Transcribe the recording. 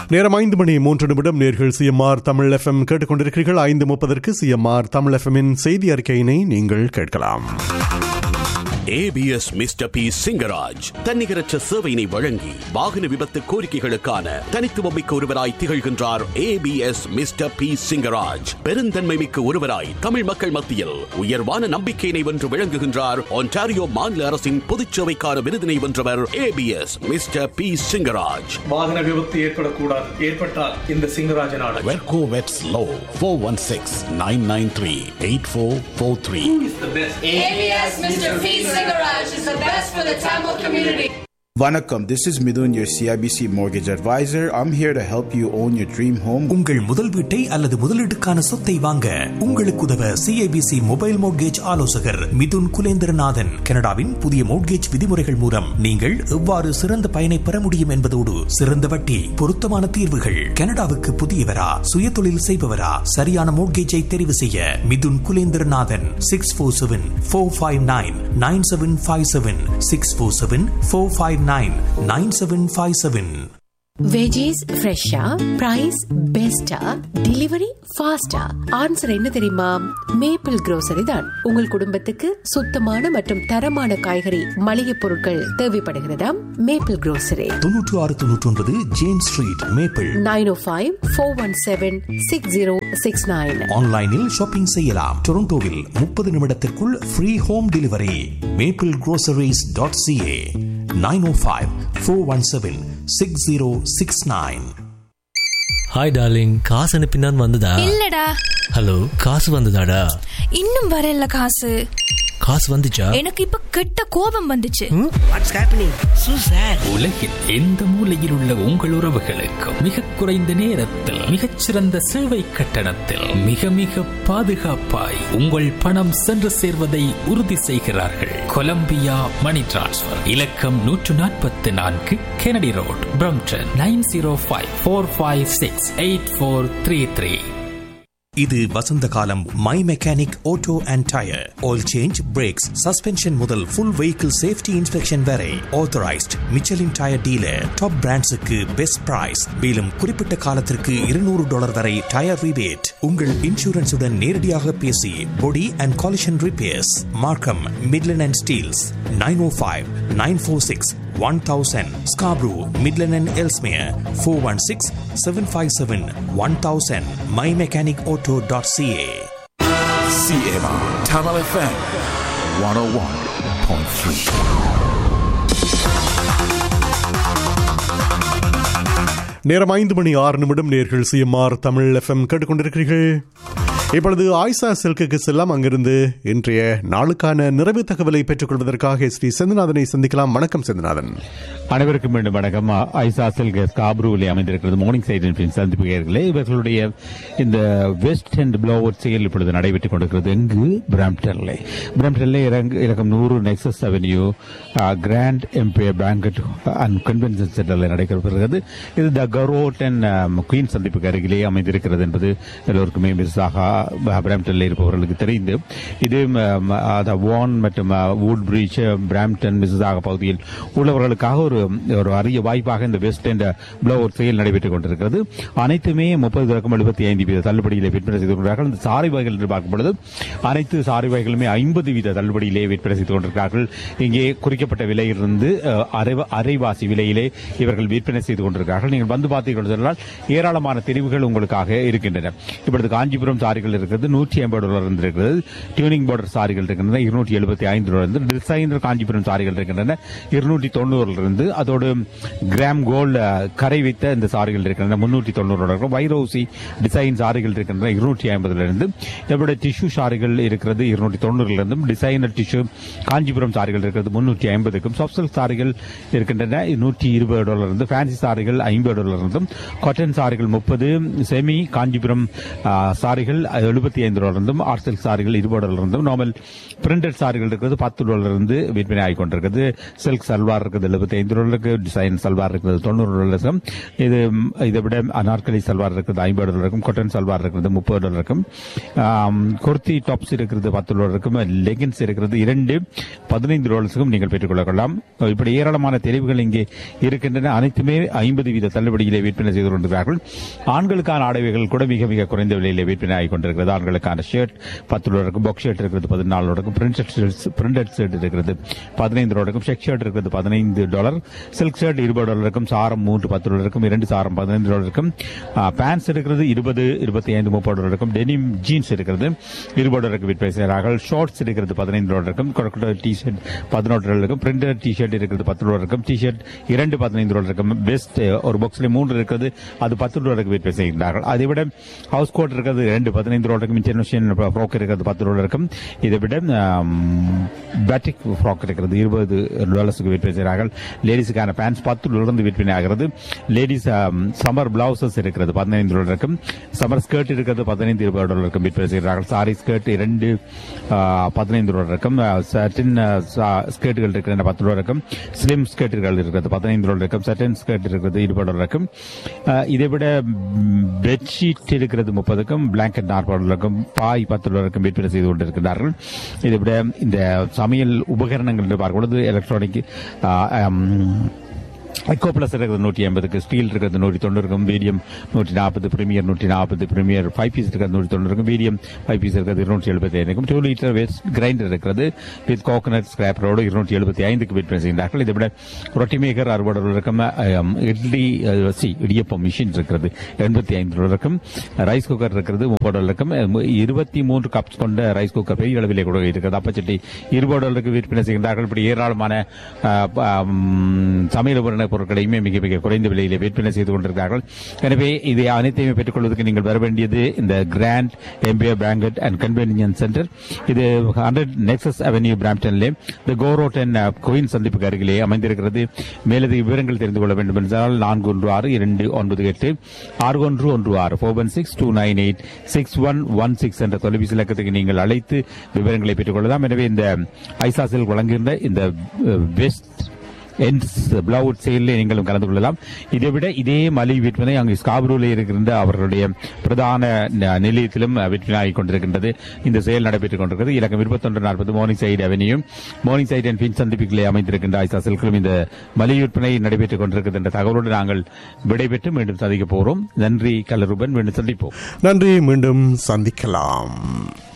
நேரம் ஐந்து மணி மூன்று நிமிடம் நேர்கள் சிஎம்ஆர் தமிழ் எஃப்எம் கேட்டுக்கொண்டிருக்கிறீர்கள் ஐந்து முப்பதற்கு சிஎம்ஆர் தமிழ் எஃப்எம்மின் செய்தி அறிக்கையினை நீங்கள் கேட்கலாம் ஏபிஎஸ் மிஸ்டர் பி சிங்கராஜ் தன்னிகரற்ற சேவையினை வழங்கி வாகன விபத்து கோரிக்கைகளுக்கான தனித்துவமிக்க ஒருவராய் திகழ்கின்றார் ஏபிஎஸ் மிஸ்டர் பி சிங்கராஜ் பெருந்தன்மை மிக்க ஒருவராய் தமிழ் மக்கள் மத்தியில் உயர்வான நம்பிக்கையினை வென்று விளங்குகின்றார் ஒன்டாரியோ மாநில அரசின் பொதுச்சேவைக்கான விருதினை வென்றவர் ஏபிஎஸ் மிஸ்டர் பி சிங்கராஜ் வாகன விபத்து ஏற்படக்கூடாது ஏற்பட்டால் இந்த சிங்கராஜன் ஆடல் வெர்கோ வெட்ஸ் லோ four one six nine nine three eight four four three ABS Mr. P. Singaraj is the best for the Tamil community. Vanakkam, this is Midun, your CIBC mortgage advisor. I'm here to help you own your dream home. உங்கள் முதல் வீட்டை அல்லது முதலீட்டுக்கான சொத்தை வாங்க உங்களுக்கு உதவ CIBC mobile mortgage ஆலோசகர் மிதுன் குலேந்திரநாதன் கனடாவின் புதிய மோட்கேஜ் விதிமுறைகள் மூலம் நீங்கள் எவ்வாறு சிறந்த பயனை பெற முடியும் என்பதோடு சிறந்த வட்டி பொருத்தமான தீர்வுகள் கனடாவுக்கு புதியவரா சுயதொழில் செய்பவரா சரியான மோட்கேஜை தெரிவு செய்ய Mithun Kulendranathan six four seven four five nine nine seven five seven six four seven four five nine nine seven five seven veggies ஃப்ரெஷ்ஷா பிரைஸ் பெஸ்டா டெலிவரி ஃபாஸ்டா ஆன்சர் என்ன தெரியுமா மேப்பிள் grocery தான் உங்கள் குடும்பத்துக்கு சுத்தமான மற்றும் தரமான காய்கறி மளிகை பொருட்கள் தேவைப்படுகிறதா மேப்பிள் grocery தொன்னூற்று ஆறு தொன்னூற்றி ஒன்பது James street maple nine O five four one seven six zero six nine ஆன்லைனில் ஷாப்பிங் செய்யலாம் டொரண்டோவில் முப்பது நிமிடத்திற்குள் free home delivery maple groceries.ca dot CA nine O five four one seven six zero six nine hi darling காசு அனுப்பினான் வந்ததா இல்லடா hello காசு வந்ததாடா இன்னும் வரல காசு காசு வந்துச்சா எனக்கு இப்ப கெட்ட கோபம் வந்துச்சு உலகில் எந்த மூலையில் உள்ள உங்கள் உறவுகளுக்கு மிக குறைந்த நேரத்தில் மிகச்சிறந்த சேவை கட்டணத்தில் மிக மிக பாதுகாப்பாய் உங்கள் பணம் சென்று சேர்வதை உறுதி செய்கிறார்கள் கொலம்பியா மணி டிரான்ஸ்ஃபர் இலக்கம் நூற்று நாற்பத்தி நான்கு Kennedy road Brampton nine zero five four five six eight four three three இது வசந்த காலம் my mechanic auto and tyre oil change brakes suspension முதல் ஃபுல் வெஹிக்கிள் சேஃப்டி இன்ஸ்பெக்ஷன் வரை authorised Michelin tyre dealer top பிராண்ட்ஸுக்கு best price மேலும் குறிப்பிட்ட காலத்திற்கு இருநூறு டாலர் வரை டயர் ரிபேட் உங்கள் இன்சூரன்ஸுடன் நேரடியாக பேசி body and collision repairs Markham Midland and Steeles nine O five nine four six one thousand Scarborough Midland and Ellesmere four one six seven five seven one thousand my mechanic auto dot CA CMR Tamil FM 101.3. நேரம் ஐந்து மணி ஆறு நிமிடம் நேர்கள் CMR Tamil FM கேட்டுக்கொண்டிருக்கிறீர்கள் இப்பொழுது ஆயிஷா சில்குக்கு செல்லாம் அங்கிருந்து இன்றைய நாளுக்கான நிறைவு தகவலை பெற்றுக்கொள்வதற்காக ஸ்ரீ செந்திநாதனை சந்திக்கலாம் வணக்கம் செந்திநாதன் அனைவருக்கும் மீண்டும் வணக்கம் ஐசா சில்கஸ் காப்ரூவில் அமைந்திருக்கிறது மார்னிங் சைட் சந்திப்புகளே இவர்களுடைய இந்த வெஸ்ட் அண்ட் ப்ளோவர் செயல் இப்பொழுது நடைபெற்றுக் கொண்டிருக்கிறது எங்கு பிராம்டன்ல பிராம்டன்ல இலக்கம் நூறு Nexus avenue grand empire banquet and convention சென்டரில் நடைபெறுகிறது இது த கரோட்டன் குயின் சந்திப்புக்கு அருகிலே அமைந்திருக்கிறது என்பது எல்லோருக்குமே மிஸ்ஸாக பிராம்டன்ல இருப்பவர்களுக்கு தெரிந்து இது வான் மற்றும் வூட் பிரீச் பிராம்டன் மிஸ்ஸாக பகுதியில் உள்ளவர்களுக்காக ஒரு ஒரு அரிய வாய்ப்பாக இந்த வெஸ்ட் என்ற ப்ளோவர் செயல் நடைபெற்றுக் கொண்டிருக்கிறது அனைத்துமே முப்பது தொடக்கம் எழுபத்தி ஐந்து வீத தள்ளுபடியிலே விற்பனை செய்து கொண்டிருக்கிறார்கள் இந்த சாரி வகைகள் என்று பார்க்கும் பொழுது அனைத்து சாரி வகைகளுமே ஐம்பது வீத தள்ளுபடியிலே விற்பனை செய்து கொண்டிருக்கிறார்கள் இங்கே குறிக்கப்பட்ட விலையிலிருந்து அரைவாசி விலையிலே இவர்கள் விற்பனை செய்து கொண்டிருக்கிறார்கள் நீங்கள் வந்து பார்த்தீர்கள் சொன்னால் ஏராளமான தெரிவுகள் உங்களுக்காக இருக்கின்றன இப்பொழுது காஞ்சிபுரம் சாரிகள் இருக்கிறது நூற்றி ஐம்பது டாலர் இருக்கிறது டியூனிங் பார்டர் சாரிகள் இருக்கின்றன இருநூற்றி எழுபத்தி ஐந்து டாலர் இருந்து டிசைனர் காஞ்சிபுரம் சாரிகள் இருக்கின்றன இருநூற்றி தொண்ணூறுல இருந்து அதோடு கிராம் கோல்டு கரை வைத்த இந்த சாரிகள் இருக்கின்றன முன்னூற்றி தொண்ணூறு வைரோசி டிசைன் சாரிகள் இருக்கின்றன இருநூற்றி ஐம்பதுல இருந்து இதோட டிஷ்யூ சாரிகள் இருக்கிறது இருநூற்றி தொண்ணூறுல இருந்தும் டிசைனர் டிஷ்யூ காஞ்சிபுரம் சாரிகள் இருக்கிறது முன்னூற்றி ஐம்பதுக்கும் சாஃப்ட் சாரிகள் இருக்கின்றன நூற்றி இருபது டாலர் இருந்து ஃபேன்சி சாரிகள் ஐம்பது டாலர் இருந்தும் காட்டன் சாரிகள் முப்பது செமி காஞ்சிபுரம் சாரிகள் எழுபத்தி ஐந்து டாலர் இருந்தும் ஆர்சல் சாரிகள் இருபது டாலர் இருந்தும் நார்மல் பிரிண்டட் சாரிகள் இருக்கிறது பத்து டாலர் இருந்து விற்பனை ஆகி கொண்டிருக்கிறது சில்க் சல்வார் இருக்குது எழுபத்தி ஐந்து டாலருக்கு டிசைன் சல்வார் இருக்குது தொண்ணூறு டாலருக்கும் இது ம், இதை விட அனார்கலி சல்வார் இருக்குது ஐம்பது டாலருக்கும் கொட்டன் சல்வார் இருக்கிறது முப்பது டாலருக்கும் ஆம், குர்த்தி டாப்ஸ் இருக்கிறது பத்து டாலருக்கும் லெகின்ஸ் இருக்கிறது இரண்டு பதினைந்து டாலர்ஸுக்கும் நீங்கள் பெற்றுக்கொள்ளலாம் இப்படி ஏராளமான தெரிவுகள் இங்கே இருக்கின்றன அனைத்துமே ஐம்பது வீத தள்ளுபடியிலே விற்பனை செய்து கொண்டிருக்கிறார்கள் ஆண்களுக்கான ஆடைகள் கூட மிக மிக குறைந்த விலையிலே விற்பனை ஆகி கொண்டிருக்கிறது ஆண்களுக்கான ஷர்ட் பத்து டாலருக்கும் பாக்ஸ் ஷர்ட் இருக்கிறது பதினாலு டாலருக்கும் பிரிண்டட் பிரிண்டட் ஷர்ட் இருக்கிறது பதினைந்து டாலருக்கும் செக் ஷர்ட் இருக்கிறது பதினைந்து டாலர் சில்க் ஷர்ட் இருபது டாலருக்கும் சாரம் மூன்று பத்து டாலருக்கும் இரண்டு சாரம் பதினைந்து டாலருக்கும் பேண்ட்ஸ் இருக்கிறது இருபது இருபத்தி ஐந்து முப்பது டாலருக்கும் டெனிம் ஜீன்ஸ் இருக்கிறது இருபது டாலருக்கு விற்பனை செய்கிறார்கள் ஷார்ட்ஸ் இருக்கிறது பதினைந்து டாலருக்கும் டி ஷர்ட் பதினொன்று டாலருக்கும் பிரிண்டட் டி ஷர்ட் இருக்கிறது பத்து டாலருக்கும் டி ஷர்ட் இரண்டு பதினைந்து டாலருக்கும் பெஸ்ட் ஒரு பாக்ஸ்ல மூன்று இருக்கிறது அது பத்து டாலருக்கு விற்பனை செய்கிறார்கள் அதை விட ஹவுஸ் கோட் இருக்கிறது ரெண்டு பதினைந்து டாலருக்கும் இன்டர்நேஷனல் ஃப்ராக் இருக்கிறது பத்து டாலருக்கும் இதை விட பேட்டிக் ஃப்ராக் இருக்கிறது இருபது டாலர்ஸுக்கு விற்பனை செய்கிறார்கள் லேடிஸுக்கான பேண்ட்ஸ் பத்து டாலர் விற்பனை ஆகிறது லேடிஸ் சம்மர் பிளவுசஸ் இருக்கிறது பதினைந்து டாலருக்கும் சம்மர் ஸ்கர்ட் இருக்கிறது பதினைந்து இருபது டாலருக்கும் விற்பனை செய்கிறார்கள் சாரி ஸ்கர்ட் இரண்டு ஆ, பதினைந்து டாலருக்கும் சட்டின் ஸ்கர்ட்டுகள் இருக்கிறது பத்து டாலருக்கும் ஸ்லிம் ஸ்கர்ட்டுகள் இருக்கிறது பதினைந்து டாலருக்கும் சட்டின் ஸ்கர்ட் இருக்கிறது இருபது டாலருக்கும் ஆ, இதை விட பெட்ஷீட் இருக்கிறது முப்பதுக்கும் பிளாங்கெட் நாற்பது டாலருக்கும் பாய் பத்து டாலருக்கும் விற்பனை செய்து கொண்டிருக்கிறார்கள் இதை விட இந்த சமையல் உபகரணங்கள் என்று பார்க்கும்பொழுது எலக்ட்ரானிக் எக்கோ பிளஸ் இருக்கிறது நூற்றி ஐம்பதுக்கு ஸ்டீல் இருக்கிறது நூற்றி தொண்ணூறுக்கும் மீடியம் நூற்றி நாற்பது பிரீமியர் நூற்றி நாற்பது பிரீமியர் ஃபைவ் பீஸ் இருக்கிறது நூற்றி தொண்ணூறுக்கும் மீடியம் ஃபைவ் பீஸ் இருக்கிறது இருநூற்றி எழுபத்தி ஐந்துக்கும் டூ லிட்டர் வேஸ்ட் கிரைண்டர் இருக்கிறது வித் கோகனட் ஸ்கிராப்பரோடு இருநூற்றி எழுபத்தி ஐந்துக்கு விற்பனை செய்கிறார்கள் இதை விட ரொட்டி மேக்கர் அறுபது டாலருக்கும் அம், இட்லி அஹ், சி இடியப்பம் மிஷின் இருக்கிறது எண்பத்தி ஐந்து டாலருக்கும் ரைஸ் குக்கர் இருக்கிறது முப்பது டாலருக்கும் அஹ், இருபத்தி மூன்று கப்ஸ் கொண்ட ரைஸ் குக்கர் பெரிய அளவிலே கூட இருக்கிறது அப்பச்சட்டி இருபது டாலருக்கு விற்பனை செய்கிறார்கள் இப்படி ஏராளமான அஹ், ப- அம், சமையல் உபகரண பொருட்களையுமே மிக மிக குறைந்த விலையிலே விற்பனை செய்து கொண்டிருக்கிறார்கள் எனவே இதை அனைத்தையுமே பெற்றுக்கொள்வதற்கு நீங்கள் வர வேண்டியது இந்த grand empire banquet and convenience centre இது ஹண்ட்ரட் நெக்ஸஸ் அவென்யூ பிராம்டன்லே த கோரோட் அண்ட் கோயின் சந்திப்புக்கு அருகிலே அமைந்திருக்கிறது மேலதிக விவரங்கள் தெரிந்து கொள்ள வேண்டும் என்றால் நான்கு ஒன்று ஆறு இரண்டு ஒன்பது எட்டு ஆறு ஒன்று ஒன்று ஆறு four one six two nine eight six one one six என்ற தொலைபேசி இலக்கத்துக்கு நீங்கள் அழைத்து விவரங்களை பெற்றுக் கொள்ளலாம் எனவே இந்த ஐசாசில் வழங்குகின்ற இந்த வெஸ்ட் என்ஸ் பிளவுட் செயலில் நீங்களும் கலந்து கொள்ளலாம் இதை விட இதே மலிவு விற்பனை அங்கு ஸ்காபரூரில் இருக்கின்ற அவர்களுடைய பிரதான ந- நிலையத்திலும் விற்பனை ஆகிக் கொண்டிருக்கின்றது இந்த செயல் நடைபெற்றுக் கொண்டிருக்கிறது இலக்கம் இருபத்தொன்று நாற்பது Morningside avenue Morningside and பின் சந்திப்புகளை அமைந்திருக்கின்ற ஐசா சில்கிலும் இந்த மலிவு விற்பனை நடைபெற்றுக் கொண்டிருக்கிறது என்ற தகவலோடு நாங்கள் விடைபெற்று மீண்டும் சந்திக்க போகிறோம் நன்றி கலருபன் மீண்டும் சந்திப்போம் நன்றி மீண்டும் சந்திக்கலாம்